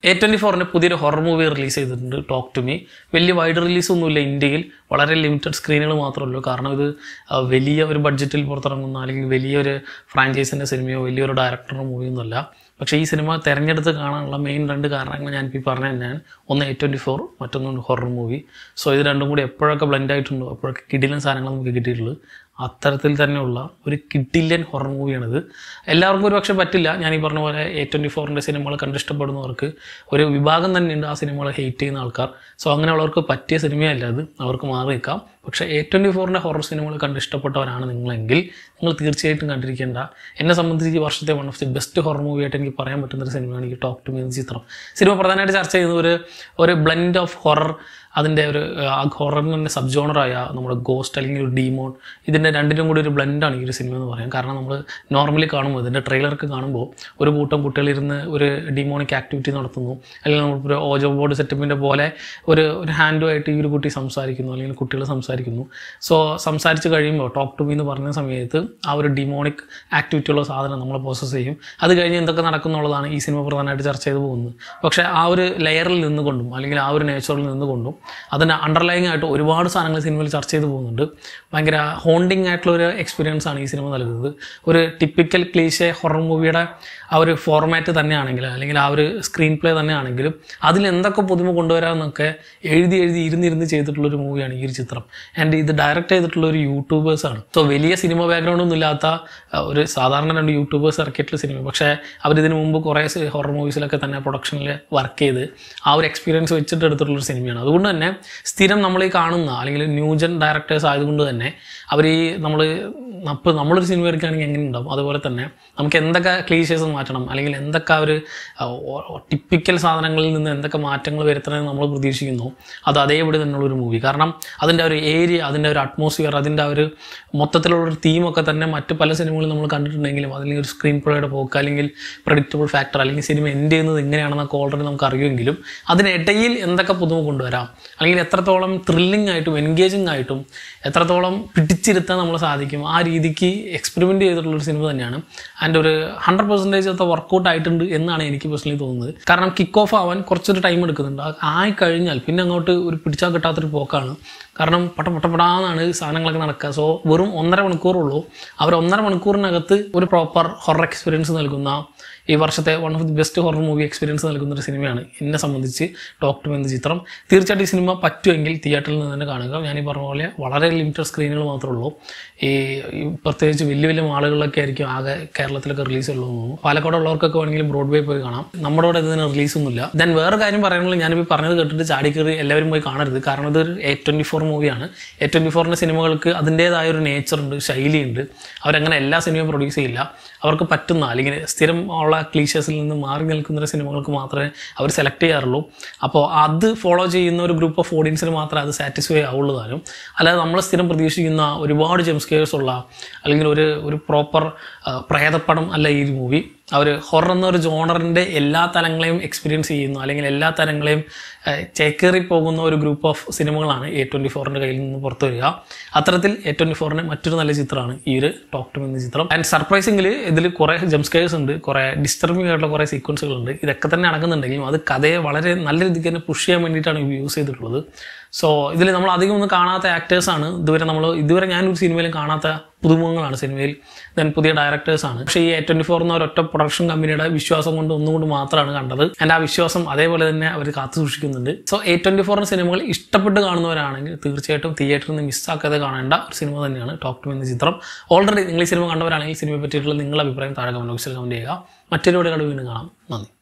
A twenty ഫോറിൻ്റെ പുതിയൊരു horror movie release ചെയ്തിട്ടുണ്ട് ടോക്ക് ടു മീ വലിയ വൈഡ് റിലീസൊന്നുമില്ല ഇന്ത്യയിൽ വളരെ ലിമിറ്റഡ് സ്ക്രീനുകൾ മാത്രമേ ഉള്ളൂ കാരണം ഇത് ആ, വലിയ ഒരു ബഡ്ജറ്റിൽ പുറത്തിറങ്ങുന്ന അല്ലെങ്കിൽ വലിയൊരു ഫ്രാഞ്ചൈസിൻ്റെ സിനിമയോ വലിയൊരു ഡയറക്ടറുടെ മൂവിയൊന്നുമല്ല പക്ഷേ ഈ സിനിമ തിരഞ്ഞെടുത്ത് കാണാനുള്ള മെയിൻ രണ്ട് കാരണങ്ങൾ ഞാൻ ഇപ്പോൾ പറഞ്ഞു തന്നെയാണ് ഒന്ന് എ ട്വൻറ്റി ഫോർ മറ്റൊന്ന് ഹൊറർ മൂവി സോ ഇത് രണ്ടും കൂടി എപ്പോഴൊക്കെ ബ്ലെൻഡ് ആയിട്ടുണ്ടോ അപ്പോഴൊക്കെ കിടിലൻ സാധനങ്ങൾ നമുക്ക് കിട്ടിയിട്ടുള്ളത് അത്തരത്തിൽ തന്നെയുള്ള ഒരു കിഡില്യൻ ഹൊറർ മൂവിയാണിത് എല്ലാവർക്കും ഒരു പക്ഷേ പറ്റില്ല ഞാൻ ഈ പറഞ്ഞ പോലെ എ ട്വൻറ്റി ഫോറിൻ്റെ സിനിമകൾ കണ്ടിഷ്ടപ്പെടുന്നവർക്ക് ഒരു വിഭാഗം തന്നെയുണ്ട് ആ സിനിമകൾ ഹെയ്റ്റ് ചെയ്യുന്ന ആൾക്കാർ സോ അങ്ങനെയുള്ളവർക്ക് പറ്റിയ സിനിമയല്ല അത് അവർക്ക് മാറി നിൽക്കാം പക്ഷേ എ ട്വൻറ്റി ഫോറിൻ്റെ ഹൊറർ സിനിമകൾ കണ്ടിഷ്ടപ്പെട്ടവരാണ് നിങ്ങളെങ്കിൽ നിങ്ങൾ തീർച്ചയായിട്ടും കണ്ടിരിക്കേണ്ട എന്നെ സംബന്ധിച്ച് ഈ വർഷത്തെ one of the best horror movie ആയിട്ട് എനിക്ക് പറയാൻ പറ്റുന്ന ഒരു സിനിമയാണ് ഈ ടോക്ക് ടു മീ എന്ന ചിത്രം സിനിമ പ്രധാനമായിട്ട് ചർച്ച ചെയ്യുന്നത് ഒരു ഒരു ബ്ലെൻഡ് ഓഫ് ഹൊറർ അതിൻ്റെ ഒരു ആ ഹൊററിന് തന്നെ സബ് ജോണറായ നമ്മുടെ ഗോസ്റ്റ് അല്ലെങ്കിൽ ഒരു ഡീമോൺ ഇതിൻ്റെ രണ്ടിനും കൂടി ഒരു ബ്ലെൻഡാണ് ഈ ഒരു സിനിമ എന്ന് പറയാം കാരണം നമ്മൾ നോർമലി കാണുമ്പോൾ ഇതിൻ്റെ ട്രെയിലറൊക്കെ കാണുമ്പോൾ ഒരു കൂട്ടം കുട്ടികളിരുന്ന് ഒരു ഡീമോണിക് ആക്ടിവിറ്റി നടത്തുന്നു അല്ലെങ്കിൽ നമ്മളിപ്പോൾ ഒരു ഓജോ ബോർഡ് സെറ്റപ്പിൻ്റെ പോലെ ഒരു ഒരു ഹാൻഡുമായിട്ട് ഈ ഒരു കുട്ടി സംസാരിക്കുന്നു അല്ലെങ്കിൽ കുട്ടികൾ സംസാരിക്കുന്നു സോ സംസാരിച്ച് കഴിയുമ്പോൾ ടോക്ക് ടു മീ എന്ന് പറഞ്ഞ സമയത്ത് ആ ഒരു ഡിമോണിക് ആക്ടിവിറ്റി ഉള്ള സാധനം നമ്മളെ പ്രോസസ്സ് ചെയ്യും അത് കഴിഞ്ഞ് എന്തൊക്കെ നടക്കുന്നുള്ളതാണ് ഈ സിനിമ പ്രധാനമായിട്ട് ചർച്ച ചെയ്ത് പോകുന്നത് പക്ഷേ ആ ഒരു ലെയറിൽ നിന്നുകൊണ്ടും അല്ലെങ്കിൽ ആ ഒരു നേച്ചറിൽ നിന്നുകൊണ്ടും അതിന് അണ്ടർലൈങ് ആയിട്ട് ഒരുപാട് സാധനങ്ങൾ സിനിമയിൽ ചർച്ച ചെയ്ത് പോകുന്നുണ്ട് ഭയങ്കര ഹോണ്ടിങ് ആയിട്ടുള്ള ഒരു എക്സ്പീരിയൻസ് ആണ് ഈ സിനിമ നൽകുന്നത് ഒരു ടിപ്പിക്കൽ ക്ലീശെ ഹൊറർ മൂവിയുടെ ആ ഒരു ഫോർമാറ്റ് തന്നെയാണെങ്കിലും അല്ലെങ്കിൽ ആ ഒരു സ്ക്രീൻ പ്ലേ തന്നെയാണെങ്കിലും അതിൽ എന്തൊക്കെ പുതുമ കൊണ്ടുവരാമെന്നൊക്കെ എഴുതി എഴുതി ഇരുന്നിരുന്ന് ചെയ്തിട്ടുള്ള ഒരു മൂവിയാണ് ഈ ഒരു ചിത്രം ആൻഡ് ഇത് ഡയറക്റ്റ് ചെയ്തിട്ടുള്ള ഒരു യൂട്യൂബേഴ്സാണ് സോ വലിയ സിനിമ ബാക്ക്ഗ്രൗണ്ട് ഒന്നും ഇല്ലാത്ത ആ, ഒരു സാധാരണ രണ്ട് യൂട്യൂബേഴ്സ് ഇറക്കിയിട്ടുള്ള സിനിമ പക്ഷേ അവരിതിന് മുമ്പ് കുറേ ഹൊറർ മൂവീസിലൊക്കെ തന്നെ പ്രൊഡക്ഷനിൽ വർക്ക് ചെയ്ത് ആ ഒരു എക്സ്പീരിയൻസ് വെച്ചിട്ട് എടുത്തിട്ടുള്ള ഒരു സിനിമയാണ് അതുകൊണ്ട് തന്നെ സ്ഥിരം നമ്മൾ ഈ കാണുന്ന അല്ലെങ്കിൽ ന്യൂജൻ ഡയറക്ടേഴ്സ് ആയതുകൊണ്ട് തന്നെ അവർ ഈ നമ്മൾ അപ്പോൾ നമ്മളൊരു സിനിമ എടുക്കുകയാണെങ്കിൽ എങ്ങനെ ഉണ്ടാവും അതുപോലെ തന്നെ നമുക്ക് എന്തൊക്കെ ക്ലീഷേഴ്സ് മാറ്റണം അല്ലെങ്കിൽ എന്തൊക്കെ ആ ഒരു ടിപ്പിക്കൽ സാധനങ്ങളിൽ നിന്ന് എന്തൊക്കെ മാറ്റങ്ങൾ വരുത്തണമെന്ന് നമ്മൾ പ്രതീക്ഷിക്കുന്നു അത് അതേപടി തന്നെയുള്ള ഒരു മൂവി കാരണം അതിൻ്റെ ഒരു ഏരിയ അതിൻ്റെ ഒരു അറ്റ്മോസ്ഫിയർ അതിൻ്റെ ആ ഒരു മൊത്തത്തിലുള്ള ഒരു തീമൊക്കെ തന്നെ മറ്റ് പല സിനിമകളും നമ്മൾ കണ്ടിട്ടുണ്ടെങ്കിലും അല്ലെങ്കിൽ ഒരു സ്ക്രീൻ പ്ലേയുടെ പോക്ക് അല്ലെങ്കിൽ പ്രഡിക്റ്റബിൾ ഫാക്ടർ അല്ലെങ്കിൽ സിനിമ എൻഡ് ചെയ്യുന്നത് എങ്ങനെയാണെന്നൊക്കെ ഓൾറെഡി നമുക്ക് അറിയുമെങ്കിലും അതിനിടയിൽ എന്തൊക്കെ പുതുമ കൊണ്ടുവരാം അല്ലെങ്കിൽ എത്രത്തോളം ത്രില്ലിംഗ് ആയിട്ടും എൻഗേജിങ് ആയിട്ടും എത്രത്തോളം പിടിച്ചിരുത്താൻ നമ്മൾ സാധിക്കും ആ രീതിക്ക് എക്സ്പെരിമെൻ്റ് ചെയ്തിട്ടുള്ള ഒരു സിനിമ തന്നെയാണ് ആൻഡ് ഒരു ഹൺഡ്രഡ് പെർസെൻറ്റേജ് ഒക്കെ വർക്കൗട്ട് ആയിട്ടുണ്ട് എന്നാണ് എനിക്ക് പേഴ്സണലി തോന്നുന്നത് കാരണം കിക്ക് ഓഫ് ആവാൻ കുറച്ചൊരു ടൈം എടുക്കുന്നുണ്ട് അത് ആയി കഴിഞ്ഞാൽ പിന്നെ അങ്ങോട്ട് ഒരു പിടിച്ചാൽ കിട്ടാത്തൊരു പോക്കാണ് കാരണം പട്ട പട്ടപ്പെടാന്നാണ് സാധനങ്ങളൊക്കെ നടക്കുക സോ വെറും ഒന്നര മണിക്കൂറുള്ളൂ അവർ ഒന്നര മണിക്കൂറിനകത്ത് ഒരു പ്രോപ്പർ ഹൊറർ എക്സ്പീരിയൻസ് നൽകുന്ന ഈ വർഷത്തെ one of the best horror movie experience നൽകുന്ന ഒരു സിനിമയാണ് എന്നെ സംബന്ധിച്ച് ടോക്ക് ടു എന്ന ചിത്രം തീർച്ചയായിട്ടും ഈ സിനിമ പറ്റുമെങ്കിൽ തിയേറ്ററിൽ നിന്ന് തന്നെ കാണുക ഞാൻ ഈ പറഞ്ഞ പോലെ വളരെ ലിമിറ്റഡ് സ്ക്രീനുകൾ മാത്രമേ ഉള്ളൂ ഈ ഈ പ്രത്യേകിച്ച് വലിയ വലിയ മാളുകളിലൊക്കെ ആയിരിക്കും ആകെ കേരളത്തിലൊക്കെ റിലീസ് ഉള്ളൂ തോന്നുന്നു പാലക്കാട് ഉള്ളവർക്കൊക്കെ വേണമെങ്കിൽ ബ്രോഡ്വേ പോയി കാണാം നമ്മുടെ ഇവിടെ ഇതിന് റിലീസ് ഒന്നുമില്ല ദെൻ വേറെ കാര്യം പറയുന്നത് ഞാനിപ്പോൾ പറഞ്ഞത് കേട്ടിട്ട് ചാടിക്കറി എല്ലാവരും പോയി കാണരുത് കാരണം ഇതൊരു എ ട്വൻറ്റി ഫോർ മൂവിയാണ് എ ട്വൻറ്റി ഫോറിൻ്റെ സിനിമകൾക്ക് അതിൻ്റേതായ ഒരു നേച്ചറുണ്ട് ശൈലിയുണ്ട് അവരങ്ങനെ എല്ലാ സിനിമയും പ്രൊഡ്യൂസ് ചെയ്യില്ല അവർക്ക് പറ്റുന്ന അല്ലെങ്കിൽ സ്ഥിരം ഉള്ള ക്ലീഷേഴ്സിൽ നിന്ന് മാറി നിൽക്കുന്ന ഒരു സിനിമകൾക്ക് മാത്രമേ അവർ സെലക്ട് ചെയ്യാറുള്ളൂ അപ്പോൾ അത് ഫോളോ ചെയ്യുന്ന ഒരു ഗ്രൂപ്പ് ഓഫ് ഓഡിയൻസിന് മാത്രമേ അത് സാറ്റിസ്ഫൈ ആവുള്ളൂ താനും അല്ലാതെ നമ്മൾ സ്ഥിരം പ്രതീക്ഷിക്കുന്ന ഒരുപാട് ജംസ്കേഴ്സ് ഉള്ള അല്ലെങ്കിൽ ഒരു ഒരു പ്രോപ്പർ പ്രേതപ്പടം അല്ല ഈ മൂവി അവർ ഹൊറർ എന്നൊരു ജോണറിൻ്റെ എല്ലാ തലങ്ങളെയും എക്സ്പീരിയൻസ് ചെയ്യുന്നു അല്ലെങ്കിൽ എല്ലാ തലങ്ങളെയും ഏഹ്, ചേക്കേറി പോകുന്ന ഒരു ഗ്രൂപ്പ് ഓഫ് സിനിമകളാണ് എ ട്വൻറ്റി ഫോറിൻ്റെ കയ്യിൽ നിന്ന് പുറത്തു വരിക അത്തരത്തിൽ എ ട്വൻറ്റി ഫോറിൻ്റെ മറ്റൊരു നല്ല ചിത്രമാണ് ഈ ഒരു ടോക്ക് ടു എന്ന ചിത്രം ആൻഡ് സർപ്രൈസിംഗിൽ ഇതിൽ കുറേ ജംസ്കേഴ്സ് ഉണ്ട് കുറേ ഡിസ്റ്റർബിംഗ് ആയിട്ടുള്ള കുറേ സീക്വൻസുകളുണ്ട് ഇതൊക്കെ തന്നെ നടക്കുന്നുണ്ടെങ്കിലും അത് കഥയെ വളരെ നല്ല രീതിക്ക് തന്നെ പുഷ് ചെയ്യാൻ വേണ്ടിയിട്ടാണ് യൂസ് ചെയ്തിട്ടുള്ളത് സോ ഇതിൽ നമ്മൾ അധികം ഒന്നും കാണാത്ത ആക്ടേഴ്സാണ് ഇതുവരെ നമ്മൾ ഇതുവരെ ഞാൻ ഒരു സിനിമയിലും കാണാത്ത പുതുമുഖങ്ങളാണ് സിനിമയിൽ ദെൻ പുതിയ ഡയറക്ടേഴ്സാണ് പക്ഷേ ഈ എ ട്വൻറ്റി ഫോർ എന്ന ഒരൊറ്റ പ്രൊഡക്ഷൻ കമ്പനിയുടെ വിശ്വാസം കൊണ്ട് ഒന്നുകൊണ്ട് മാത്രമാണ് കണ്ടത് ആൻഡ് ആ വിശ്വാസം അതേപോലെ തന്നെ അവർ കാത്തു സൂക്ഷിക്കുന്നുണ്ട് സോ എ ട്വൻറ്റി ഫോറിന് സിനിമകൾ ഇഷ്ടപ്പെട്ട് കാണുന്നവരാണെങ്കിൽ തീർച്ചയായിട്ടും തിയേറ്ററിൽ നിന്ന് മിസ്സാക്കാതെ കാണേണ്ട ഒരു സിനിമ തന്നെയാണ് ടോക്ക് ടു എന്ന ചിത്രം ഓൾറെഡി നിങ്ങൾ ഈ സിനിമ കണ്ടവരാണെങ്കിൽ സിനിമയെ പറ്റിയിട്ടുള്ള നിങ്ങളുടെ അഭിപ്രായം താഴെ കമന്റ് ബോക്സിൽ കമന്റ് ചെയ്യുക മറ്റൊരു വീഡിയോ വീണ്ടും കാണാം നന്ദി